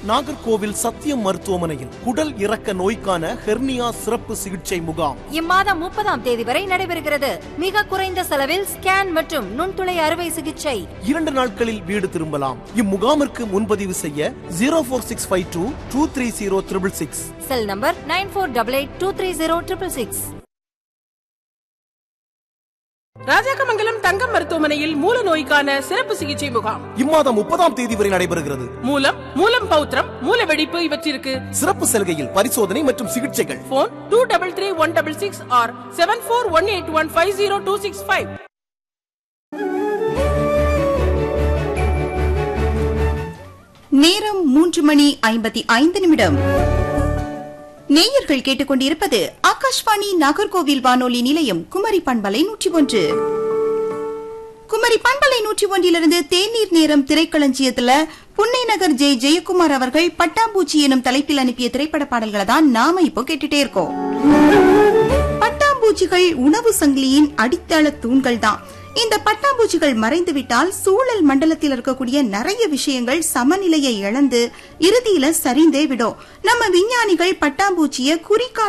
நாகர்கோவில் சத்தியம் மருத்துவமனையில் குடல் இறக்க நோய்க்கான ஹெர்னியா சிறப்பு சிகிச்சை முகாம் இம்மாதம் முப்பதாம் தேதி வரை நடைபெறுகிறது மிக குறைந்த செலவில் ஸ்கேன் மற்றும் நுண்துளை அறுவை சிகிச்சை இரண்டு நாட்களில் வீடு திரும்பலாம் இம்முகாமிற்கு முன்பதிவு செய்ய zero four six five two two three zero triple six cell number nine four double eight two three zero triple six Rajakkamangalam Thangam மருத்துவமனையில் மூல நோய்க்கான சிறப்பு சிகிச்சை முகாம் இம்மாதம் முப்பதாம் தேதி வரை நடைபெறுகிறது மூலம் மூலம் பௌத்திரம் மூல வெடிப்பு இவற்றிற்கு சிறப்பு சலுகையில் பரிசோதனை மற்றும் சிகிச்சைகள் phone two double three one double six or seven four one eight one five zero two six five நேரம் மூன்று மணி ஐம்பத்தி ஐந்து நிமிடம் நேயர்கள் கேட்டுக்கொண்டிருப்பது ஆகாஷ்வாணி நாகர்கோவில் வானொலி நிலையம் குமரி பண்பலை நூற்றி ஒன்று குமரி பண்பலை நூற்றி ஒன்றிலிருந்து தேநீர் நேரம் திரைக்களஞ்சியத்துல புன்னை நகர் ஜெய் ஜெயக்குமார் அவர்கள் பட்டாம்பூச்சி எனும் தலைப்பில் அனுப்பிய திரைப்பட பாடல்களை தான் நாம இப்போ கேட்டுட்டே இருக்கோம் பட்டாம்பூச்சிகள் உணவு சங்கிலியின் அடித்தள தூண்கள் தான் இந்த பட்டாம்பூச்சிகள் மறைந்துவிட்டால் சூழல் மண்டலத்தில் இருக்கக்கூடிய நிறைய விஷயங்கள் சமநிலையை இழந்து இறுதியில சரிந்தே விடும் நம்ம விஞ்ஞானிகள் பட்டாம்பூச்சிய குறிக்கா